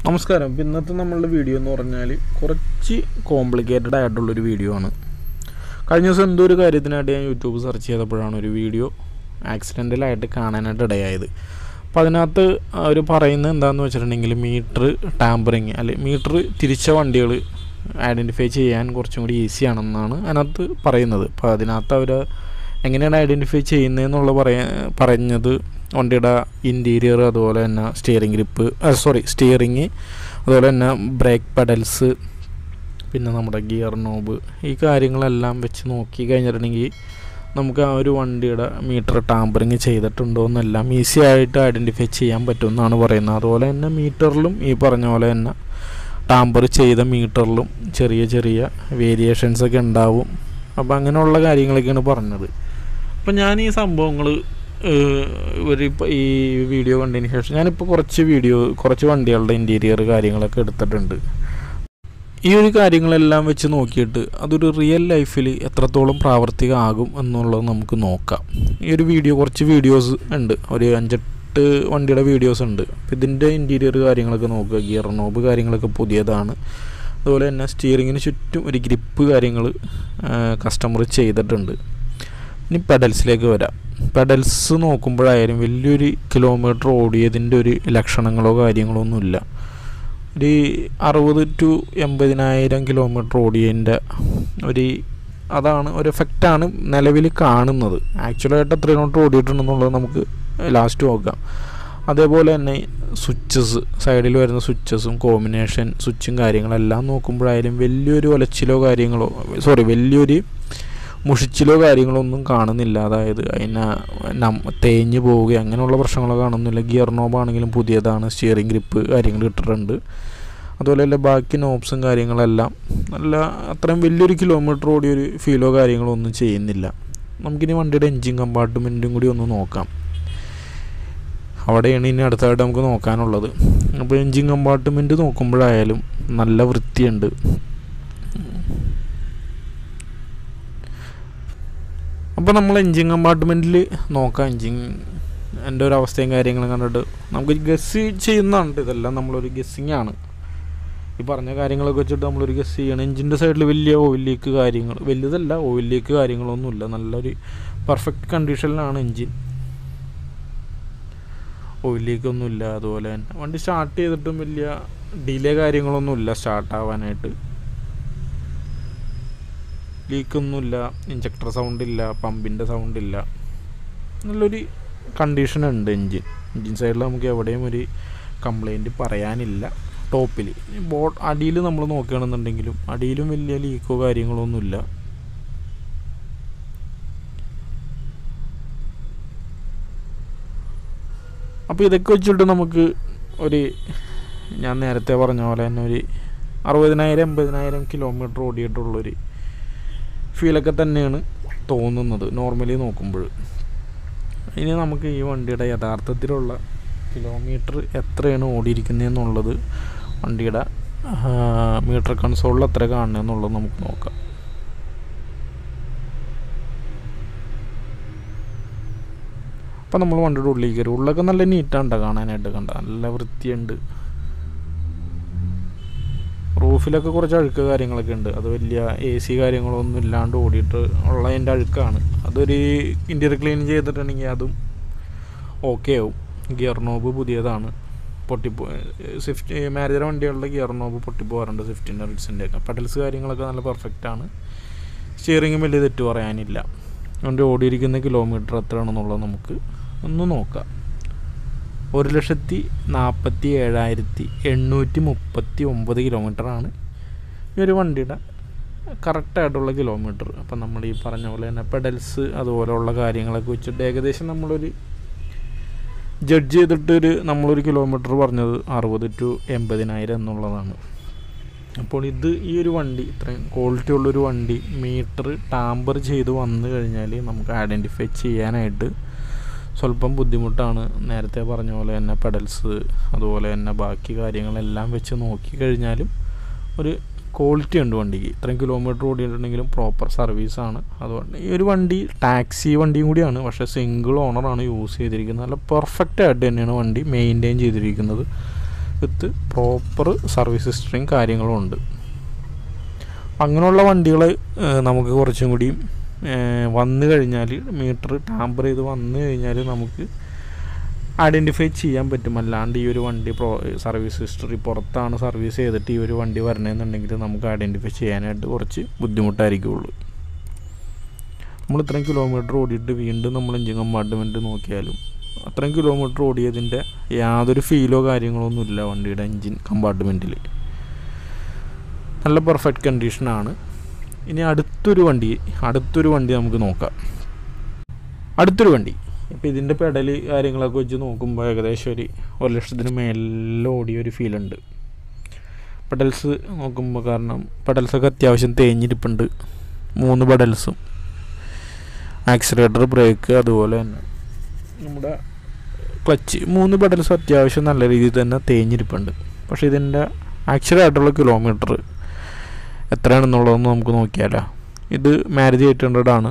നമസ്കാരം ഇപ്പം ഇന്നത്തെ നമ്മളുടെ വീഡിയോ എന്ന് പറഞ്ഞാൽ കുറച്ച് കോംപ്ലിക്കേറ്റഡ് ആയിട്ടുള്ളൊരു വീഡിയോ ആണ് കഴിഞ്ഞ ദിവസം എന്തോ ഒരു കാര്യത്തിനായിട്ട് ഞാൻ യൂട്യൂബ് സെർച്ച് ചെയ്തപ്പോഴാണ് ഒരു വീഡിയോ ആക്സിഡൻ്റലായിട്ട് കാണാനായിട്ട് ഇടയായത് അപ്പോൾ അതിനകത്ത് അവർ പറയുന്നത് എന്താണെന്ന് വെച്ചിട്ടുണ്ടെങ്കിൽ മീറ്റർ ടാമ്പറിങ് അല്ലെ മീറ്റർ തിരിച്ച വണ്ടികൾ ഐഡൻറ്റിഫൈ ചെയ്യാൻ കുറച്ചും കൂടി ഈസി ആണെന്നാണ് അതിനകത്ത് പറയുന്നത് അപ്പോൾ അതിനകത്ത് അവർ എങ്ങനെയാണ് ഐഡൻറ്റിഫൈ ചെയ്യുന്നതെന്നുള്ള പറയ പറഞ്ഞത് വണ്ടിയുടെ ഇൻറ്റീരിയർ അതുപോലെ തന്നെ സ്റ്റിയറിംഗ് ഗ്രിപ്പ് സോറി സ്റ്റിയറിങ് അതുപോലെ തന്നെ ബ്രേക്ക് പെഡൽസ് പിന്നെ നമ്മുടെ ഗിയർ നോബ് ഈ കാര്യങ്ങളെല്ലാം വെച്ച് നോക്കി കഴിഞ്ഞിട്ടുണ്ടെങ്കിൽ നമുക്ക് ആ ഒരു വണ്ടിയുടെ മീറ്റർ ടാമ്പറിങ് ചെയ്തിട്ടുണ്ടോ എന്നെല്ലാം ഈസി ആയിട്ട് ഐഡൻറ്റിഫൈ ചെയ്യാൻ പറ്റുമെന്നാണ് പറയുന്നത് അതുപോലെ തന്നെ മീറ്ററിലും ഈ പറഞ്ഞ പോലെ തന്നെ ടാമ്പർ ചെയ്ത മീറ്ററിലും ചെറിയ ചെറിയ വേരിയേഷൻസ് ഒക്കെ ഉണ്ടാവും അപ്പോൾ അങ്ങനെയുള്ള കാര്യങ്ങളൊക്കെയാണ് പറഞ്ഞത് അപ്പം ഞാൻ ഈ സംഭവങ്ങൾ ഒരു ഇപ്പം ഈ വീഡിയോ കണ്ടതിന് ശേഷം ഞാനിപ്പോൾ കുറച്ച് വീഡിയോ കുറച്ച് വണ്ടികളുടെ ഇൻറ്റീരിയർ കാര്യങ്ങളൊക്കെ എടുത്തിട്ടുണ്ട് ഈ ഒരു കാര്യങ്ങളെല്ലാം വെച്ച് നോക്കിയിട്ട് അതൊരു റിയൽ ലൈഫിൽ എത്രത്തോളം പ്രാവർത്തികമാകും എന്നുള്ളത് നമുക്ക് നോക്കാം ഈ ഒരു വീഡിയോ കുറച്ച് വീഡിയോസ് ഉണ്ട് ഒരു അഞ്ചെട്ട് വണ്ടിയുടെ വീഡിയോസ് ഉണ്ട് അപ്പോൾ ഇതിൻ്റെ ഇൻറ്റീരിയർ കാര്യങ്ങളൊക്കെ നോക്കുക ഗിയർ നോബ് കാര്യങ്ങളൊക്കെ പുതിയതാണ് അതുപോലെ തന്നെ സ്റ്റിയറിങ്ങിന് ചുറ്റും ഒരു ഗ്രിപ്പ് കാര്യങ്ങൾ കസ്റ്റമർ ചെയ്തിട്ടുണ്ട് ഇനി പെഡൽസിലേക്ക് വരാം പെഡൽസ് നോക്കുമ്പോഴായാലും വലിയൊരു കിലോമീറ്റർ ഓടിയതിൻ്റെ ഒരു ലക്ഷണങ്ങളോ കാര്യങ്ങളോ ഒന്നുമില്ല ഒരു അറുപത് ടു എൺപതിനായിരം കിലോമീറ്റർ ഓടിയതിൻ്റെ ഒരു അതാണ് ഒരു എഫക്റ്റാണ് നിലവിൽ കാണുന്നത് ആക്ച്വലായിട്ട് എത്ര കിലോമീറ്റർ ഓടിയിട്ടുണ്ടെന്നുള്ളത് നമുക്ക് ലാസ്റ്റ് നോക്കാം അതേപോലെ തന്നെ സ്വിച്ചസ് സൈഡിൽ വരുന്ന സ്വിച്ചസും കോമ്പിനേഷൻ സ്വിച്ചും കാര്യങ്ങളെല്ലാം നോക്കുമ്പോഴായാലും വലിയൊരു ഒലച്ചിലോ കാര്യങ്ങളോ സോറി വലിയൊരു മുഷിച്ചിലോ കാര്യങ്ങളോ ഒന്നും കാണുന്നില്ല അതായത് അതിനെ നം തേഞ്ഞ് പോവുകയോ അങ്ങനെയുള്ള പ്രശ്നങ്ങളോ കാണുന്നില്ല ഗിയർ നോബാണെങ്കിലും പുതിയതാണ് സ്റ്റിയറിംഗ് ഗ്രിപ്പ് കാര്യങ്ങൾ ഇട്ടിട്ടുണ്ട് അതുപോലെ തന്നെ ബാക്കി നോബ്സും കാര്യങ്ങളെല്ലാം നല്ല അത്രയും വലിയൊരു കിലോമീറ്റർ ഓടിയൊരു ഫീലോ കാര്യങ്ങളോ ഒന്നും ചെയ്യുന്നില്ല നമുക്കിനി വണ്ടിയുടെ എൻജിൻ കമ്പാർട്ട്മെൻറ്റും കൂടി ഒന്ന് നോക്കാം അവിടെയാണ് ഇനി അടുത്തായിട്ട് നമുക്ക് നോക്കാനുള്ളത് അപ്പോൾ എൻജിൻ കമ്പാർട്ട്മെൻറ്റ് നോക്കുമ്പോഴായാലും നല്ല വൃത്തിയുണ്ട് അപ്പോൾ നമ്മൾ എൻജിൻ കമ്പാർട്ട്മെൻറ്റിൽ നോക്കാം എൻജിൻ എൻ്റെ ഒരു അവസ്ഥയും കാര്യങ്ങളും കണ്ടിട്ട് നമുക്ക് ഗസ് ചെയ്യുന്നതാണ് ഇതെല്ലാം നമ്മളൊരു ഗസ്സിങ് ആണ് ഈ പറഞ്ഞ കാര്യങ്ങളൊക്കെ വെച്ചിട്ട് നമ്മളൊരു ഗസ് ചെയ്യണം എൻജിൻ്റെ സൈഡിൽ വലിയ ഓയിൽ ലീക്ക് കാര്യങ്ങൾ വലുതല്ല ഓയിൽ ലീക്ക് കാര്യങ്ങളൊന്നുമില്ല നല്ലൊരു പെർഫെക്റ്റ് കണ്ടീഷനിലാണ് എൻജിൻ ഓയിൽ ലീക്കൊന്നുമില്ല അതുപോലെ തന്നെ വണ്ടി സ്റ്റാർട്ട് ചെയ്തിട്ടും വലിയ ഡിലേ കാര്യങ്ങളൊന്നുമില്ല സ്റ്റാർട്ട് ആവാനായിട്ട് ലീക്കൊന്നുമില്ല ഇഞ്ചക്ടർ സൗണ്ട് ഇല്ല പമ്പിൻ്റെ സൗണ്ട് ഇല്ല നല്ലൊരു കണ്ടീഷൻ ഉണ്ട് എൻജിൻ എൻജിൻ സൈഡിൽ നമുക്ക് എവിടെയും ഒരു കംപ്ലൈൻറ്റ് പറയാനില്ല ടോപ്പിൽ ബോട്ട് അടിയിൽ നമ്മൾ നോക്കുകയാണെന്നുണ്ടെങ്കിലും അടിയിലും വലിയ ലീക്കോ കാര്യങ്ങളോ ഒന്നുമില്ല അപ്പോൾ ഇതൊക്കെ വെച്ചിട്ട് നമുക്ക് ഒരു ഞാൻ നേരത്തെ പറഞ്ഞ പോലെ തന്നെ ഒരു അറുപതിനായിരം എൺപതിനായിരം കിലോമീറ്റർ ഓടിയിട്ടുള്ളൊരു ഫീലൊക്കെ തന്നെയാണ് തോന്നുന്നത് നോർമലി നോക്കുമ്പോൾ ഇനി നമുക്ക് ഈ വണ്ടിയുടെ യഥാർത്ഥത്തിലുള്ള കിലോമീറ്റർ എത്രയാണ് ഓടിയിരിക്കുന്നതെന്നുള്ളത് വണ്ടിയുടെ മീറ്റർ കൺസോളിൽ എത്ര കാണുന്നതെന്നുള്ളത് നമുക്ക് നോക്കാം അപ്പം നമ്മൾ വണ്ടിയുടെ ഉള്ളിൽ കയറി ഉള്ളൊക്കെ നല്ല നീറ്റാണ് കാണാനായിട്ട് കണ്ട നല്ല വൃത്തിയുണ്ട് റൂഫിലൊക്കെ കുറച്ച് അഴുക്ക് കാര്യങ്ങളൊക്കെ ഉണ്ട് അത് വലിയ എ സി കാര്യങ്ങളൊന്നും ഇല്ലാണ്ട് ഓടിയിട്ട് ഉള്ളതിൻ്റെ അഴുക്കാണ് അതൊരു ഇൻറ്റീരിയർ ക്ലീൻ ചെയ്തിട്ടുണ്ടെങ്കിൽ അതും ഓക്കെ ആവും ഗിയർ നോബ് പുതിയതാണ് പൊട്ടിപ്പോ സ്വിഫ്റ്റ് മാരുതിയുടെ വണ്ടികളുടെ ഗിയർ നോബ് പൊട്ടിപ്പോകാറുണ്ട് സ്വിഫ്റ്റിൻ്റെ റിറ്റ്സിൻ്റെ ഒക്കെ പെഡൽസ് കാര്യങ്ങളൊക്കെ നല്ല പെർഫെക്റ്റ് ആണ് സ്റ്റിയറിങ്ങും വലിയ തെറ്റ് പറയാനില്ല വണ്ടി ഓടിയിരിക്കുന്ന കിലോമീറ്റർ എത്രയാണെന്നുള്ളത് നമുക്ക് ഒന്ന് നോക്കാം ഒരു ലക്ഷത്തി നാൽപ്പത്തി ഏഴായിരത്തി എണ്ണൂറ്റി മുപ്പത്തി ഒമ്പത് കിലോമീറ്ററാണ് ഈ ഒരു വണ്ടിയുടെ കറക്റ്റായിട്ടുള്ള കിലോമീറ്റർ അപ്പം നമ്മൾ ഈ പറഞ്ഞ പോലെ തന്നെ പെഡൽസ് അതുപോലെയുള്ള കാര്യങ്ങളൊക്കെ വെച്ചിട്ട് ഏകദേശം നമ്മളൊരു ജഡ്ജ് ചെയ്തിട്ടൊരു നമ്മളൊരു കിലോമീറ്റർ പറഞ്ഞത് അറുപത് ടു എൺപതിനായിരം എന്നുള്ളതാണ് അപ്പോൾ ഇത് ഈ ഒരു വണ്ടി ഇത്രയും ക്വാളിറ്റി ഉള്ളൊരു വണ്ടി മീറ്റർ ടാമ്പർ ചെയ്ത് വന്നു കഴിഞ്ഞാൽ നമുക്ക് ഐഡൻറ്റിഫൈ ചെയ്യാനായിട്ട് സ്വല്പം ബുദ്ധിമുട്ടാണ് നേരത്തെ പറഞ്ഞ പോലെ തന്നെ പെഡൽസ് അതുപോലെ തന്നെ ബാക്കി കാര്യങ്ങളെല്ലാം വെച്ച് നോക്കി കഴിഞ്ഞാലും ഒരു ക്വാളിറ്റി ഉണ്ട് വണ്ടിക്ക് ഇത്രയും കിലോമീറ്റർ ഓടിയിട്ടുണ്ടെങ്കിലും പ്രോപ്പർ സർവീസാണ് അതുകൊണ്ട് ഈ ഒരു വണ്ടി ടാക്സി വണ്ടിയും കൂടിയാണ് പക്ഷേ സിംഗിൾ ഓണറാണ് യൂസ് ചെയ്തിരിക്കുന്നത് നല്ല പെർഫെക്റ്റ് ആയിട്ട് തന്നെയാണ് വണ്ടി മെയിൻറ്റെയിൻ ചെയ്തിരിക്കുന്നത് വിത്ത് പ്രോപ്പർ സർവീസ് ഹിസ്റ്ററിയും കാര്യങ്ങളും ഉണ്ട് അങ്ങനെയുള്ള വണ്ടികൾ നമുക്ക് കുറച്ചും കൂടി വന്നു കഴിഞ്ഞാൽ മീറ്റർ ടാമ്പർ ചെയ്ത് വന്നു കഴിഞ്ഞാൽ നമുക്ക് ഐഡൻറ്റിഫൈ ചെയ്യാൻ പറ്റും അല്ലാണ്ട് ഈ ഒരു വണ്ടി പ്രോ സർവീസ് ഹിസ്റ്ററി പുറത്താണ് സർവീസ് ചെയ്തിട്ട് ഈ ഒരു വണ്ടി വരണമെന്നുണ്ടെങ്കിൽ നമുക്ക് ഐഡൻറ്റിഫൈ ചെയ്യാനായിട്ട് കുറച്ച് ബുദ്ധിമുട്ടായിരിക്കുള്ളൂ നമ്മൾ ഇത്രയും കിലോമീറ്റർ ഓടിയിട്ട് വീണ്ടും നമ്മൾ എഞ്ചിൻ കമ്പാർട്ട്മെൻറ്റ് നോക്കിയാലും അത്രയും കിലോമീറ്റർ ഓടിയതിൻ്റെ യാതൊരു ഫീലോ കാര്യങ്ങളോ ഒന്നുമില്ല വണ്ടിയുടെ എൻജിൻ കമ്പാർട്ട്മെൻറ്റിൽ നല്ല പെർഫെക്റ്റ് കണ്ടീഷനാണ് ഇനി അടുത്തൊരു വണ്ടി അടുത്തൊരു വണ്ടി നമുക്ക് നോക്കാം അടുത്തൊരു വണ്ടി ഇപ്പോൾ ഇതിൻ്റെ പെഡൽ കാര്യങ്ങളൊക്കെ വെച്ച് നോക്കുമ്പോൾ ഏകദേശം ഒരു ഒരു ലക്ഷത്തിന് മേലെ ഓടിയ ഒരു ഫീലുണ്ട് പെഡൽസ് നോക്കുമ്പോൾ കാരണം പെഡൽസൊക്കെ അത്യാവശ്യം തേഞ്ഞിരിപ്പുണ്ട് മൂന്ന് പെഡൽസും ആക്സിലേറ്റർ ബ്രേക്ക് അതുപോലെ തന്നെ നമ്മുടെ ക്ലച്ച് മൂന്ന് പെഡൽസ് അത്യാവശ്യം നല്ല രീതിയിൽ തന്നെ തേഞ്ഞിരിപ്പുണ്ട് പക്ഷേ ഇതിൻ്റെ ആക്ച്വലായിട്ടുള്ള കിലോമീറ്റർ എത്രയാണെന്നുള്ളതൊന്ന് നമുക്ക് നോക്കിയാലോ ഇത് മാരുതി എയ്റ്റ് ഹൺഡ്രഡ് ആണ്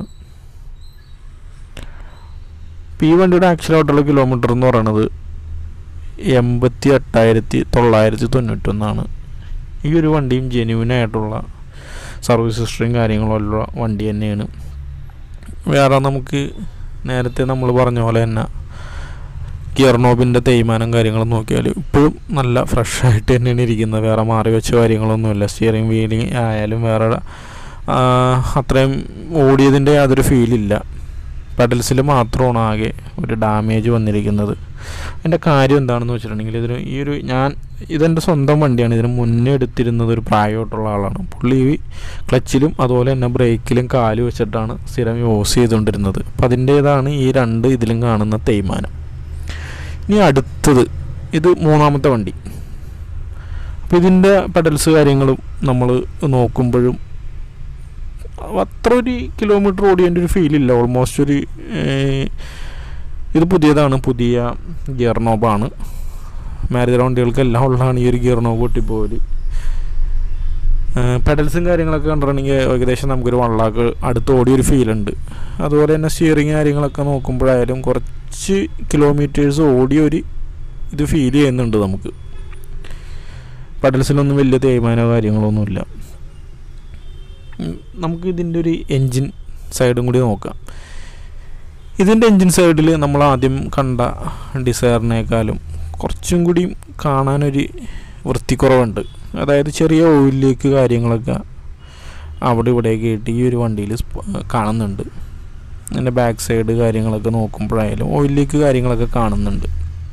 ഈ വണ്ടിയുടെ ആക്ച്വലായിട്ടുള്ള കിലോമീറ്റർ എന്ന് പറയുന്നത് എൺപത്തി എട്ടായിരത്തി തൊള്ളായിരത്തി തൊണ്ണൂറ്റൊന്നാണ് ഈ ഒരു വണ്ടിയും ജെന്യൂനായിട്ടുള്ള സർവീസ് ഹിസ്റ്ററിയും കാര്യങ്ങളും ഉള്ള വണ്ടി തന്നെയാണ് വേറെ നമുക്ക് നേരത്തെ നമ്മൾ പറഞ്ഞ പോലെ തന്നെ ഗിയർ നോബിൻ്റെ തേയ്മാനം കാര്യങ്ങളും നോക്കിയാൽ ഇപ്പോഴും നല്ല ഫ്രഷ് ആയിട്ട് തന്നെയാണ് ഇരിക്കുന്നത് വേറെ മാറി വെച്ച കാര്യങ്ങളൊന്നുമില്ല സ്റ്റിയറിംഗ് വീലിംഗ് ആയാലും വേറെ അത്രയും ഓടിയതിൻ്റെ യാതൊരു ഫീലില്ല പെഡൽസിൽ മാത്രമാണ് ആകെ ഒരു ഡാമേജ് വന്നിരിക്കുന്നത് അതിൻ്റെ കാര്യം എന്താണെന്ന് വെച്ചിട്ടുണ്ടെങ്കിൽ ഇതിന് ഈ ഒരു ഞാൻ ഇതെൻ്റെ സ്വന്തം വണ്ടിയാണ് ഇതിന് മുന്നേ എടുത്തിരുന്നത് ഒരു പ്രായമായിട്ടുള്ള ആളാണ് പുള്ളി ഈ ക്ലച്ചിലും അതുപോലെ തന്നെ ബ്രേക്കിലും കാല് വെച്ചിട്ടാണ് സ്ഥിരം യൂസ് ചെയ്തുകൊണ്ടിരുന്നത് അപ്പം അതിൻ്റേതാണ് ഈ രണ്ട് ഇതിലും കാണുന്ന തേയ്മാനം ഇനി അടുത്തത് ഇത് മൂന്നാമത്തെ വണ്ടി അപ്പോൾ ഇതിൻ്റെ പെഡൽസ് കാര്യങ്ങളും നമ്മൾ നോക്കുമ്പോഴും അത്ര ഒരു കിലോമീറ്റർ ഓടിയതിൻ്റെ ഒരു ഫീലില്ല ഓൾമോസ്റ്റ് ഒരു ഇത് പുതിയതാണ് പുതിയ ഗിയർ നോബാണ് മാരുതി വണ്ടികൾക്കെല്ലാം ഉള്ളതാണ് ഈ ഒരു ഗിയർ നോബ് പൊട്ടിപ്പോല് പെഡൽസും കാര്യങ്ങളൊക്കെ കണ്ടിട്ടുണ്ടെങ്കിൽ ഏകദേശം നമുക്കൊരു വൺ ലാക്ക് അടുത്ത് ഓടിയൊരു ഫീലുണ്ട് അതുപോലെ തന്നെ സ്റ്റിയറിങ് കാര്യങ്ങളൊക്കെ നോക്കുമ്പോഴായാലും കുറച്ച് കിലോമീറ്റേഴ്സ് ഓടിയൊരു ഇത് ഫീൽ ചെയ്യുന്നുണ്ട് നമുക്ക് പെഡൽസിലൊന്നും വലിയ തേയ്മാനോ കാര്യങ്ങളൊന്നുമില്ല നമുക്ക് ഇതിൻ്റെ ഒരു എൻജിൻ സൈഡും കൂടി നോക്കാം ഇതിൻ്റെ എൻജിൻ സൈഡിൽ നമ്മൾ ആദ്യം കണ്ട ഡിസയറിനേക്കാളും കുറച്ചും കൂടി കാണാനൊരു വൃത്തിക്കുറവുണ്ട് അതായത് ചെറിയ ഓയിൽ ലീക്ക് കാര്യങ്ങളൊക്കെ അവിടെ ഇവിടെയൊക്കെ ആയിട്ട് ഈ ഒരു വണ്ടിയിൽ കാണുന്നുണ്ട് അതിൻ്റെ ബാക്ക് സൈഡ് കാര്യങ്ങളൊക്കെ നോക്കുമ്പോഴായാലും ഓയിൽ ലീക്ക് കാര്യങ്ങളൊക്കെ കാണുന്നുണ്ട്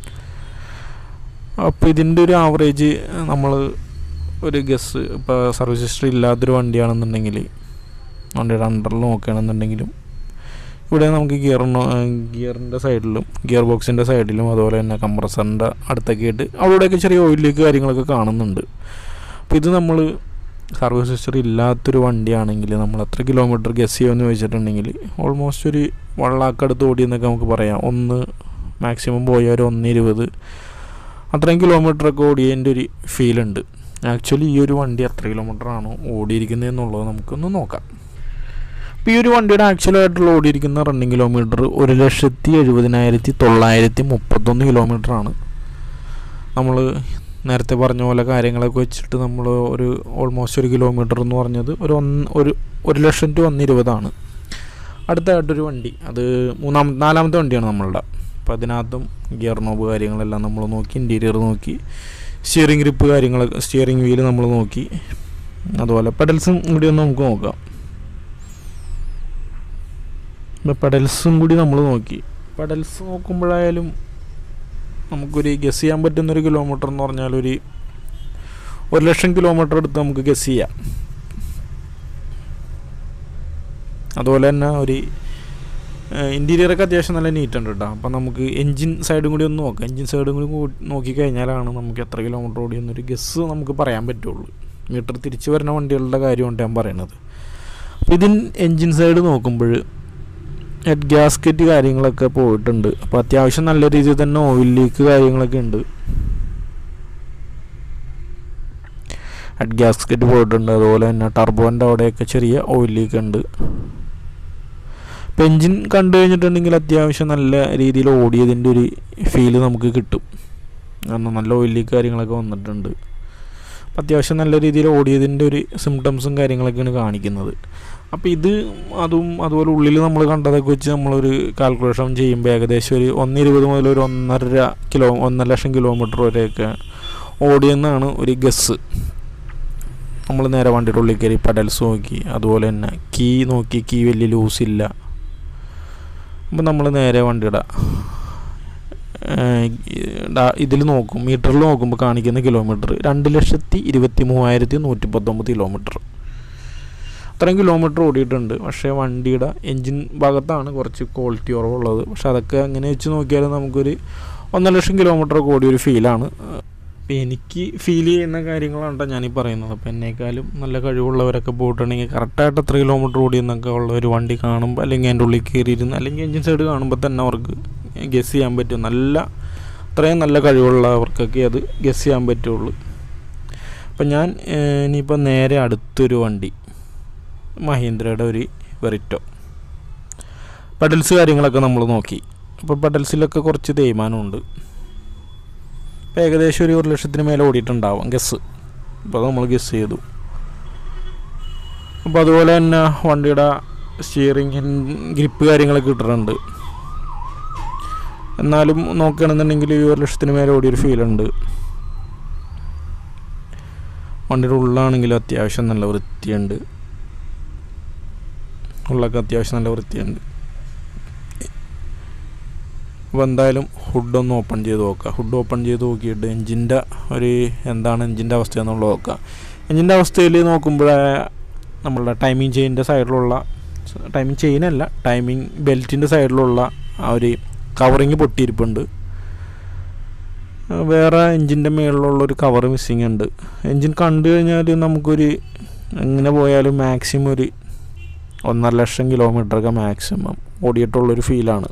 അപ്പോൾ ഇതിൻ്റെ ഒരു ആവറേജ് നമ്മൾ ഒരു ഗസ് ഇപ്പോൾ സർവീസ് ഹിസ്റ്ററി ഇല്ലാത്തൊരു വണ്ടിയാണെന്നുണ്ടെങ്കിൽ വണ്ടിയുടെ അണ്ടറിൽ നോക്കുകയാണെന്നുണ്ടെങ്കിലും ഇവിടെ നമുക്ക് ഗിയർ ഗിയറിൻ്റെ സൈഡിലും ഗിയർ ബോക്സിൻ്റെ സൈഡിലും അതുപോലെ തന്നെ കംപ്രസറിൻ്റെ അടുത്തൊക്കെ ആയിട്ട് അവിടെയൊക്കെ ചെറിയ ഓയിലേക്ക് കാര്യങ്ങളൊക്കെ കാണുന്നുണ്ട് അപ്പോൾ ഇത് നമ്മൾ സർവീസ് ഹിസ്റ്ററി ഇല്ലാത്തൊരു വണ്ടിയാണെങ്കിൽ നമ്മൾ എത്ര കിലോമീറ്റർ ഗസ് ചെയ്യുമെന്ന് വെച്ചിട്ടുണ്ടെങ്കിൽ ഓൾമോസ്റ്റ് ഒരു വൺ ലാക്ക് അടുത്ത് ഓടിയെന്നൊക്കെ നമുക്ക് പറയാം ഒന്ന് മാക്സിമം പോയ ഒരു ഒന്ന് ഇരുപത് അത്രയും കിലോമീറ്ററൊക്കെ ഓടിയതിൻ്റെ ഒരു ഫീലുണ്ട് ആക്ച്വലി ഈ ഒരു വണ്ടി എത്ര കിലോമീറ്റർ ആണോ ഓടിയിരിക്കുന്നത് എന്നുള്ളത് നമുക്കൊന്ന് നോക്കാം ഇപ്പോൾ ഈ ഒരു വണ്ടിയുടെ ആക്ച്വലായിട്ടുള്ള ഓടിയിരിക്കുന്ന റണ്ണിങ് കിലോമീറ്റർ ഒരു ലക്ഷത്തി എഴുപതിനായിരത്തി തൊള്ളായിരത്തി മുപ്പത്തൊന്ന് കിലോമീറ്റർ ആണ് നമ്മൾ നേരത്തെ പറഞ്ഞ പോലെ കാര്യങ്ങളൊക്കെ വെച്ചിട്ട് നമ്മൾ ഒരു ഓൾമോസ്റ്റ് ഒരു കിലോമീറ്റർ എന്ന് പറഞ്ഞത് ഒരു ഒന്ന് ഒരു ഒരു ലക്ഷം ടു ഒന്ന് ഇരുപതാണ് അടുത്തായിട്ടൊരു വണ്ടി അത് മൂന്നാമത്തെ നാലാമത്തെ വണ്ടിയാണ് നമ്മളുടെ അപ്പോൾ അതിനകത്തും ഗിയർ നോബ് കാര്യങ്ങളെല്ലാം നമ്മൾ നോക്കി ഇൻറ്റീരിയർ നോക്കി സ്റ്റിയറിംഗ് ഗ്രിപ്പ് കാര്യങ്ങളൊക്കെ സ്റ്റിയറിംഗ് വീല് നമ്മൾ നോക്കി അതുപോലെ പെഡൽസും കൂടി ഒന്ന് നമുക്ക് നോക്കാം ഇപ്പോൾ പെഡൽസും കൂടി നമ്മൾ നോക്കി പെഡൽസ് നോക്കുമ്പോഴായാലും നമുക്കൊരു ഗസ് ചെയ്യാൻ പറ്റുന്നൊരു കിലോമീറ്റർ എന്ന് പറഞ്ഞാൽ ഒരു ഒരു ലക്ഷം കിലോമീറ്റർ എടുത്ത് നമുക്ക് ഗസ് ചെയ്യാം അതുപോലെ തന്നെ ഒരു ഇൻറ്റീരിയറൊക്കെ അത്യാവശ്യം നല്ല നീറ്റ് ഉണ്ട് കേട്ടോ അപ്പം നമുക്ക് എൻജിൻ സൈഡും കൂടി ഒന്ന് നോക്കാം എൻജിൻ സൈഡും കൂടി നോക്കിക്കഴിഞ്ഞാലാണ് നമുക്ക് എത്ര കിലോമീറ്റർ ഓടിയെന്നൊരു ഗസ് നമുക്ക് പറയാൻ പറ്റുള്ളൂ മീറ്റർ തിരിച്ചു വരുന്ന വണ്ടികളുടെ കാര്യമാണ് ഞാൻ പറയണത് അപ്പോൾ ഇതിൻ എൻജിൻ സൈഡ് നോക്കുമ്പോൾ ഹെഡ് ഗ്യാസ്കറ്റ് കാര്യങ്ങളൊക്കെ പോയിട്ടുണ്ട് അപ്പോൾ അത്യാവശ്യം നല്ല രീതിയിൽ തന്നെ ഓയിൽ ലീക്ക് കാര്യങ്ങളൊക്കെ ഉണ്ട് ഹെഡ് ഗ്യാസ്കറ്റ് പോയിട്ടുണ്ട് അതുപോലെ തന്നെ ടർബോൻ്റെ അവിടെയൊക്കെ ചെറിയ ഓയിൽ ലീക്ക് ഉണ്ട് അപ്പോൾ എൻജിൻ കണ്ടു കഴിഞ്ഞിട്ടുണ്ടെങ്കിൽ അത്യാവശ്യം നല്ല രീതിയിൽ ഓടിയതിൻ്റെ ഒരു ഫീല് നമുക്ക് കിട്ടും കാരണം നല്ല ഓയിൽ ലീക്ക് കാര്യങ്ങളൊക്കെ വന്നിട്ടുണ്ട് അപ്പം അത്യാവശ്യം നല്ല രീതിയിൽ ഓടിയതിൻ്റെ ഒരു സിംറ്റംസും കാര്യങ്ങളൊക്കെയാണ് കാണിക്കുന്നത് അപ്പോൾ ഇത് അതും അതുപോലെ ഉള്ളിൽ നമ്മൾ കണ്ടതൊക്കെ വെച്ച് നമ്മളൊരു കാൽക്കുലേഷൻ ചെയ്യുമ്പോൾ ഏകദേശം ഒരു ഒന്നിരുപത് മുതൽ ഒരു ഒന്നര കിലോ ഒന്നര ലക്ഷം കിലോമീറ്റർ വരെയൊക്കെ ഓടിയെന്നാണ് ഒരു ഗസ് നമ്മൾ നേരെ വണ്ടിയുടെ ഉള്ളിൽ കയറി പെഡൽസ് നോക്കി അതുപോലെ തന്നെ കീ നോക്കി കീ വലിയ ലൂസ് ഇല്ല അപ്പം നമ്മൾ നേരെ വണ്ടിയുടെ ഇതിൽ നോക്കും മീറ്ററിൽ നോക്കുമ്പോൾ കാണിക്കുന്ന കിലോമീറ്റർ രണ്ട് ലക്ഷത്തി ഇരുപത്തി മൂവായിരത്തി നൂറ്റി പത്തൊമ്പത് കിലോമീറ്റർ അത്രയും കിലോമീറ്റർ ഓടിയിട്ടുണ്ട് പക്ഷേ വണ്ടിയുടെ എൻജിൻ ഭാഗത്താണ് കുറച്ച് ക്വാളിറ്റി കുറവുള്ളത് പക്ഷെ അതൊക്കെ അങ്ങനെ വെച്ച് നോക്കിയാൽ നമുക്കൊരു ഒന്നര ലക്ഷം കിലോമീറ്റർ ഒക്കെ ഓടിയൊരു ഫീലാണ് അപ്പോൾ എനിക്ക് ഫീൽ ചെയ്യുന്ന കാര്യങ്ങളാണ് ഞാൻ ഈ പറയുന്നത് അപ്പോൾ എന്നേക്കാളും നല്ല കഴിവുള്ളവരൊക്കെ പോയിട്ടുണ്ടെങ്കിൽ കറക്റ്റായിട്ട് എത്ര കിലോമീറ്റർ ഓടിയെന്നൊക്കെ ഉള്ള ഒരു വണ്ടി കാണുമ്പോൾ അല്ലെങ്കിൽ അതിൻ്റെ ഉള്ളിൽ കയറിയിരുന്ന് അല്ലെങ്കിൽ എൻജിൻ സൈഡ് കാണുമ്പോൾ തന്നെ അവർക്ക് ഗസ് ചെയ്യാൻ പറ്റും നല്ല അത്രയും നല്ല കഴിവുള്ളവർക്കൊക്കെ അത് ഗസ് ചെയ്യാൻ പറ്റുള്ളൂ അപ്പം ഞാൻ ഇനിയിപ്പോൾ നേരെ അടുത്തൊരു വണ്ടി മഹീന്ദ്രയുടെ ഒരു വെറിറ്റോ പെഡൽസ് കാര്യങ്ങളൊക്കെ നമ്മൾ നോക്കി അപ്പോൾ പെഡൽസിലൊക്കെ കുറച്ച് തേയ്മാനമുണ്ട് ഇപ്പോൾ ഏകദേശം ഒരു ഒരു ലക്ഷത്തിന് മേലെ ഓടിയിട്ടുണ്ടാവും ഗസ് അപ്പോൾ നമ്മൾ ഗസ് ചെയ്തു അപ്പോൾ അതുപോലെ തന്നെ വണ്ടിയുടെ സ്റ്റിയറിംഗ് ഗ്രിപ്പ് കാര്യങ്ങളൊക്കെ ഇട്ടിട്ടുണ്ട് എന്നാലും നോക്കുകയാണെന്നുണ്ടെങ്കിൽ ഈ ഒരു ലക്ഷത്തിന് മേലെ ഓടിയൊരു ഫീലുണ്ട് വണ്ടിയുടെ ഉള്ളാണെങ്കിലും അത്യാവശ്യം നല്ല വൃത്തിയുണ്ട് ഉള്ളൊക്കെ അത്യാവശ്യം നല്ല വൃത്തിയുണ്ട് അപ്പോൾ എന്തായാലും ഹുഡ് ഒന്ന് ഓപ്പൺ ചെയ്ത് നോക്കുക ഹുഡ് ഓപ്പൺ ചെയ്ത് നോക്കിയിട്ട് എൻജിൻ്റെ ഒരു എന്താണ് എൻജിൻ്റെ അവസ്ഥ എന്നുള്ളത് നോക്കുക എൻജിൻ്റെ അവസ്ഥയിൽ നോക്കുമ്പോൾ നമ്മളുടെ ടൈമിംഗ് ചെയിൻ്റെ സൈഡിലുള്ള ടൈമിംഗ് ചെയിനല്ല ടൈമിംഗ് ബെൽറ്റിൻ്റെ സൈഡിലുള്ള ആ ഒരു കവറിങ് പൊട്ടിയിരിപ്പുണ്ട് വേറെ എൻജിൻ്റെ മുകളിലുള്ള ഒരു കവർ മിസ്സിങ് ഉണ്ട് എൻജിൻ കണ്ടു കഴിഞ്ഞാൽ നമുക്കൊരു എങ്ങനെ പോയാലും മാക്സിമം ഒരു ഒന്നര ലക്ഷം കിലോമീറ്ററൊക്കെ മാക്സിമം ഓടിയിട്ടുള്ളൊരു ഫീലാണ്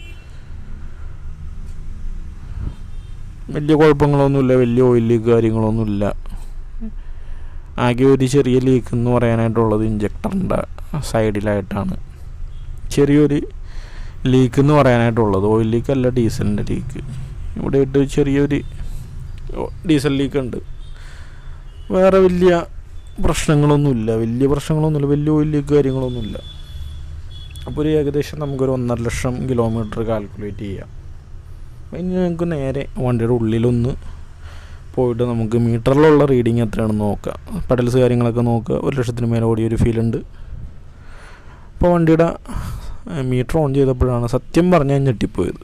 വലിയ കുഴപ്പങ്ങളൊന്നുമില്ല വലിയ ഓയിൽ ലീക്ക് കാര്യങ്ങളൊന്നുമില്ല ആകെ ഒരു ചെറിയ ലീക്ക് എന്ന് പറയാനായിട്ടുള്ളത് ഇഞ്ചക്ടറിൻ്റെ സൈഡിലായിട്ടാണ് ചെറിയൊരു ലീക്ക് എന്ന് പറയാനായിട്ടുള്ളത് ഓയിൽ ലീക്ക് അല്ല ഡീസലിൻ്റെ ലീക്ക് ഇവിടെ ഇട്ട് ചെറിയൊരു ഡീസൽ ലീക്ക് ഉണ്ട് വേറെ വലിയ പ്രശ്നങ്ങളൊന്നുമില്ല വലിയ പ്രശ്നങ്ങളൊന്നുമില്ല വലിയ ഓയിൽ ലീക്ക് കാര്യങ്ങളൊന്നുമില്ല അപ്പോൾ ഒരു ഏകദേശം നമുക്കൊരു ഒന്നര ലക്ഷം കിലോമീറ്റർ കാൽക്കുലേറ്റ് ചെയ്യാം ഇനി നമുക്ക് നേരെ വണ്ടിയുടെ ഉള്ളിലൊന്ന് പോയിട്ട് നമുക്ക് മീറ്ററിലുള്ള റീഡിങ് എത്രയാണെന്ന് നോക്കാം പെഡൽസ് കാര്യങ്ങളൊക്കെ നോക്കുക ഒരു ലക്ഷത്തിന് മേലെ ഓടിയൊരു ഫീലുണ്ട് അപ്പോൾ വണ്ടിയുടെ മീറ്റർ ഓൺ ചെയ്തപ്പോഴാണ് സത്യം പറഞ്ഞാൽ ഞെട്ടിപ്പോയത്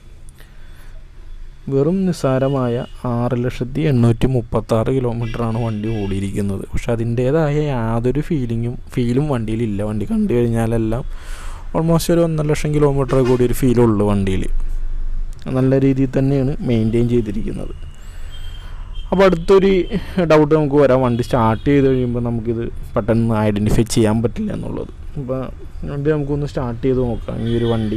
വെറും നിസ്സാരമായ ആറ് ലക്ഷത്തി എണ്ണൂറ്റി മുപ്പത്താറ് കിലോമീറ്ററാണ് വണ്ടി ഓടിയിരിക്കുന്നത് പക്ഷെ അതിൻ്റേതായ യാതൊരു ഫീലിങ്ങും ഫീലും വണ്ടിയിലില്ല വണ്ടി കണ്ടു കഴിഞ്ഞാലെല്ലാം ഓൾമോസ്റ്റ് ഒരു ഒന്നര ലക്ഷം കിലോമീറ്റർ കൂടി ഒരു ഫീലുള്ളൂ വണ്ടിയിൽ നല്ല രീതിയിൽ തന്നെയാണ് മെയിൻറ്റെയിൻ ചെയ്തിരിക്കുന്നത് അപ്പോൾ അടുത്തൊരു ഡൗട്ട് നമുക്ക് വരാം വണ്ടി സ്റ്റാർട്ട് ചെയ്ത് കഴിയുമ്പോൾ നമുക്കിത് പെട്ടെന്ന് ഐഡൻറ്റിഫൈ ചെയ്യാൻ പറ്റില്ല എന്നുള്ളത് അപ്പോൾ വണ്ടി നമുക്കൊന്ന് സ്റ്റാർട്ട് ചെയ്ത് നോക്കാം ഈ ഒരു വണ്ടി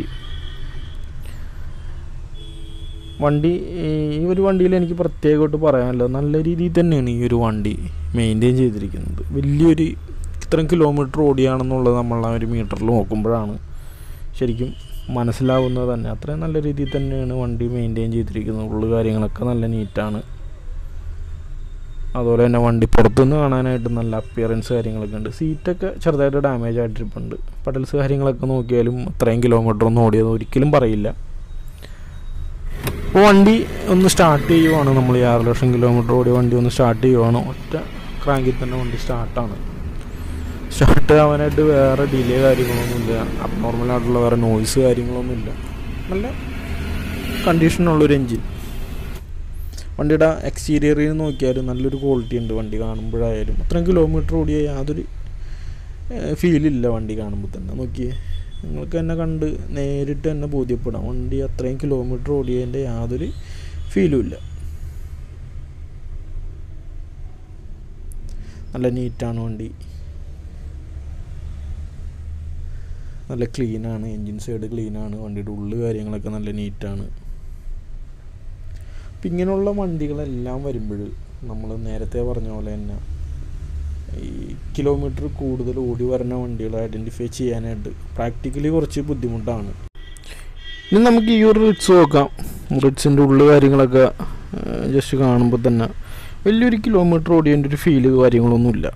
വണ്ടി ഈ ഒരു വണ്ടിയിൽ എനിക്ക് പ്രത്യേകമായിട്ട് പറയാനുള്ളത് നല്ല രീതിയിൽ തന്നെയാണ് ഈ ഒരു വണ്ടി മെയിൻറ്റെയിൻ ചെയ്തിരിക്കുന്നത് വലിയൊരു ഇത്രയും കിലോമീറ്റർ ഓടിയാണെന്നുള്ളത് നമ്മൾ ആ ഒരു മീറ്ററിൽ നോക്കുമ്പോഴാണ് ശരിക്കും മനസ്സിലാവുന്നത് തന്നെ അത്രയും നല്ല രീതിയിൽ തന്നെയാണ് വണ്ടി മെയിൻറ്റെയിൻ ചെയ്തിരിക്കുന്നത് ഉള്ളു കാര്യങ്ങളൊക്കെ നല്ല നീറ്റാണ് അതുപോലെ തന്നെ വണ്ടി പുറത്തുനിന്ന് കാണാനായിട്ട് നല്ല അപ്പിയറൻസ് കാര്യങ്ങളൊക്കെ ഉണ്ട് സീറ്റൊക്കെ ചെറുതായിട്ട് ഡാമേജ് ആയിട്ടിരിപ്പുണ്ട് പടൽസ് കാര്യങ്ങളൊക്കെ നോക്കിയാലും അത്രയും കിലോമീറ്റർ ഒന്നും ഓടിയത് ഒരിക്കലും പറയില്ല അപ്പോൾ വണ്ടി ഒന്ന് സ്റ്റാർട്ട് ചെയ്യുവാണ് നമ്മൾ ഈ ആറ് ലക്ഷം കിലോമീറ്റർ ഓടിയ വണ്ടി ഒന്ന് സ്റ്റാർട്ട് ചെയ്യുവാണ് ഒറ്റ ക്രാങ്കിൽ തന്നെ വണ്ടി സ്റ്റാർട്ടാണ് സ്റ്റാർട്ട് ആവാനായിട്ട് വേറെ ഡിലേ കാര്യങ്ങളൊന്നുമില്ല അബ്നോർമലായിട്ടുള്ള വേറെ നോയ്സ് കാര്യങ്ങളൊന്നുമില്ല നല്ല കണ്ടീഷനുള്ളൊരു എൻജിൻ വണ്ടിയുടെ എക്സ്റ്റീരിയറിൽ നോക്കിയാലും നല്ലൊരു ക്വാളിറ്റി ഉണ്ട് വണ്ടി കാണുമ്പോഴായാലും അത്രയും കിലോമീറ്റർ ഓടിയ യാതൊരു ഫീലില്ല വണ്ടി കാണുമ്പോൾ തന്നെ നോക്കിയേ നിങ്ങൾക്ക് തന്നെ കണ്ട് നേരിട്ട് തന്നെ ബോധ്യപ്പെടാം വണ്ടി അത്രയും കിലോമീറ്റർ ഓടിയതിൻ്റെ യാതൊരു ഫീലും ഇല്ല നല്ല നീറ്റാണ് വണ്ടി നല്ല ക്ലീനാണ് എൻജിൻ സൈഡ് ക്ലീനാണ് വണ്ടിയുടെ ഉള്ളു കാര്യങ്ങളൊക്കെ നല്ല നീറ്റാണ് അപ്പം ഇങ്ങനെയുള്ള വണ്ടികളെല്ലാം വരുമ്പോൾ നമ്മൾ നേരത്തെ പറഞ്ഞ പോലെ തന്നെ ഈ കിലോമീറ്റർ കൂടുതൽ ഓടി വരുന്ന വണ്ടികൾ ഐഡൻറ്റിഫൈ ചെയ്യാനായിട്ട് പ്രാക്ടിക്കലി കുറച്ച് ബുദ്ധിമുട്ടാണ് ഇനി നമുക്ക് ഈ ഒരു റിറ്റ്സ് നോക്കാം റിറ്റ്സിൻ്റെ ഉള്ളു കാര്യങ്ങളൊക്കെ ജസ്റ്റ് കാണുമ്പോൾ തന്നെ വലിയൊരു കിലോമീറ്റർ ഓടിയതിൻ്റെ ഒരു ഫീല് കാര്യങ്ങളൊന്നുമില്ല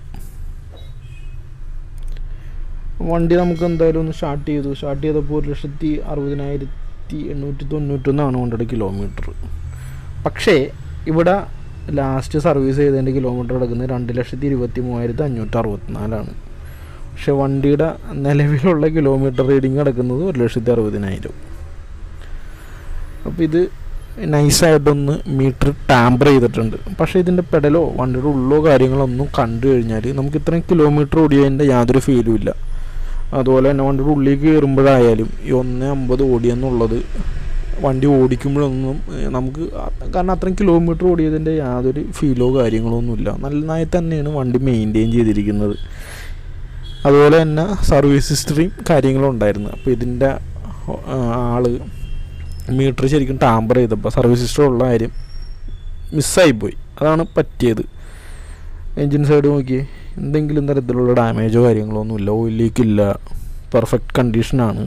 വണ്ടി നമുക്ക് എന്തായാലും ഒന്ന് സ്റ്റാർട്ട് ചെയ്തു സ്റ്റാർട്ട് ചെയ്തപ്പോൾ ഒരു ലക്ഷത്തി അറുപതിനായിരത്തി എണ്ണൂറ്റി തൊണ്ണൂറ്റൊന്നാണ് വണ്ടിയുടെ കിലോമീറ്റർ പക്ഷേ ഇവിടെ ലാസ്റ്റ് സർവീസ് ചെയ്തതിൻ്റെ കിലോമീറ്റർ കിടക്കുന്നത് രണ്ട് ലക്ഷത്തി ഇരുപത്തി മൂവായിരത്തി അഞ്ഞൂറ്റി അറുപത്തിനാലാണ് പക്ഷെ വണ്ടിയുടെ നിലവിലുള്ള കിലോമീറ്റർ റീഡിങ് കിടക്കുന്നത് ഒരു ലക്ഷത്തി അറുപതിനായിരം അപ്പോൾ ഇത് നൈസായിട്ടൊന്ന് മീറ്റർ ടാമ്പർ ചെയ്തിട്ടുണ്ട് പക്ഷേ ഇതിൻ്റെ പെഡലോ വണ്ടിയുടെ ഉള്ളോ കാര്യങ്ങളൊന്നും കണ്ടു കഴിഞ്ഞാൽ നമുക്ക് ഇത്രയും കിലോമീറ്റർ ഓടിയതിൻ്റെ യാതൊരു ഫീലും ഇല്ല അതുപോലെ തന്നെ വണ്ടിയുടെ ഉള്ളിൽ കയറുമ്പോഴായാലും ഈ ഒന്ന് അമ്പത് ഓടിയെന്നുള്ളത് വണ്ടി ഓടിക്കുമ്പോഴൊന്നും ഏഹ്, നമുക്ക് ആ- കാരണം അത്രയും കിലോമീറ്റർ ഓടിയതിൻ്റെ യാതൊരു ഫീലോ കാര്യങ്ങളോ ഒന്നുമില്ല നന്നായി തന്നെയാണ് വണ്ടി മെയിൻറ്റെയിൻ ചെയ്തിരിക്കുന്നത് അതുപോലെ തന്നെ സർവീസ് ഹിസ്റ്ററിയും കാര്യങ്ങളും ഉണ്ടായിരുന്നു അപ്പോൾ ഇതിൻ്റെ ആ, ആള് മീറ്റർ ശരിക്കും ടാമ്പർ ചെയ്തപ്പോൾ സർവീസ് ഹിസ്റ്ററി ഉള്ള കാര്യം മിസ്സായിപ്പോയി അതാണ് പറ്റിയത് എൻജിൻ സൈഡ് നോക്കി എന്തെങ്കിലും തരത്തിലുള്ള ഡാമേജോ കാര്യങ്ങളോ ഒന്നുമില്ല ഓയിൽ ലീക്ക് ഇല്ല പെർഫെക്റ്റ് കണ്ടീഷനാണ്